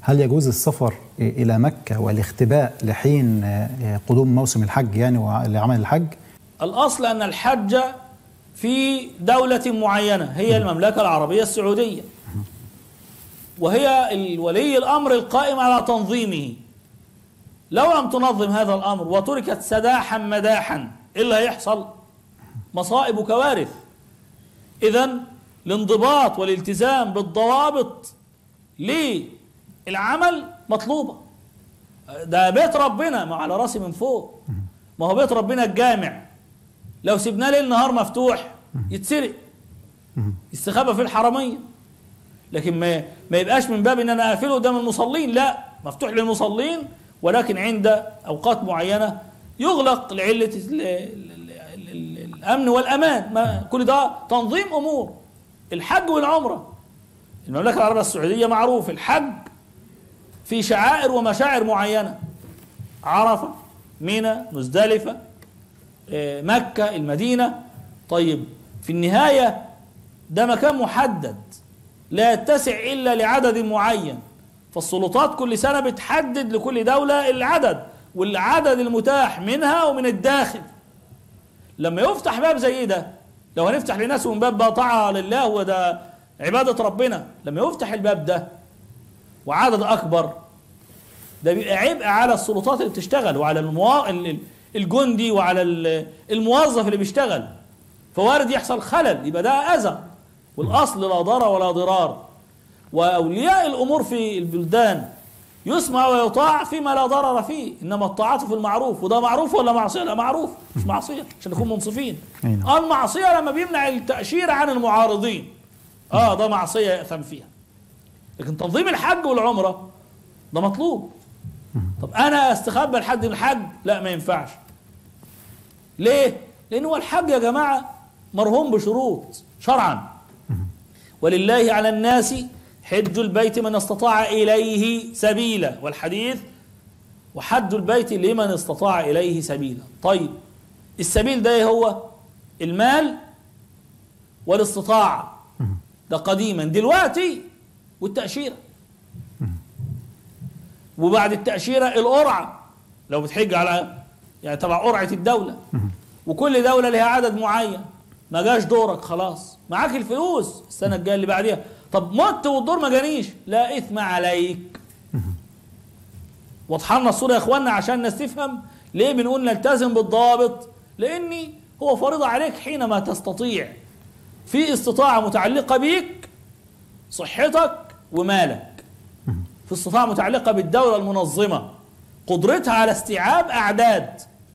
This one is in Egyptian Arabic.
هل يجوز السفر إلى مكة والاختباء لحين قدوم موسم الحج يعني ولعمل الحج؟ الأصل أن الحج في دولة معينة هي المملكة العربية السعودية وهي ولي الأمر القائم على تنظيمه لو لم تنظم هذا الأمر وتركت سداحا مداحا إيه اللي هيحصل مصائب وكوارث إذا الانضباط والالتزام بالضوابط للعمل مطلوبة ده بيت ربنا ما على راسي من فوق ما هو بيت ربنا الجامع لو سيبناه ليل نهار مفتوح يتسرق يستخبى في الحرمية لكن ما ما يبقاش من باب ان انا اقفله قدام المصلين لا مفتوح للمصلين ولكن عند اوقات معينه يغلق لعله الامن والامان ما كل ده تنظيم امور الحج والعمره المملكه العربيه السعوديه معروف الحج في شعائر ومشاعر معينه عرفه منى مزدلفه مكه المدينه طيب في النهايه ده مكان محدد لا يتسع الا لعدد معين فالسلطات كل سنه بتحدد لكل دوله العدد والعدد المتاح منها ومن الداخل لما يفتح باب زي ده لو هنفتح لناس من باب بقى طاعه لله وده عباده ربنا لما يفتح الباب ده وعدد اكبر ده بيبقى عبء على السلطات اللي بتشتغل وعلى الموا... الجندي وعلى الموظف اللي بيشتغل فوارد يحصل خلل يبقى ده اذى والاصل لا ضرر ولا ضرار واولياء الامور في البلدان يسمع ويطاع فيما لا ضرر فيه انما الطاعات في المعروف وده معروف ولا معصيه لا معروف مش معصيه عشان نكون منصفين المعصيه لما بيمنع التاشيره عن المعارضين اه ده معصيه ياثم فيها لكن تنظيم الحج والعمره ده مطلوب طب انا استخبى لحد الحج لا ما ينفعش ليه لان هو الحج يا جماعه مرهون بشروط شرعا ولله على الناس حج البيت من استطاع إليه سبيلا والحديث وحج البيت لمن استطاع إليه سبيلا طيب السبيل ده هو المال والاستطاعة ده قديما دلوقتي والتأشيرة وبعد التأشيرة القرعة لو بتحج على يعني تبع قرعة الدولة وكل دولة لها عدد معين ما جاش دورك خلاص معاك الفلوس السنة الجاية اللي بعديها طب مت والدور ما جانيش لا إثم عليك واضحة لنا الصورة يا إخوانا عشان الناس تفهم ليه بنقول نلتزم بالضابط لأني هو فرض عليك حينما تستطيع في استطاعة متعلقة بيك صحتك ومالك في استطاعة متعلقة بالدولة المنظمة قدرتها على استيعاب أعداد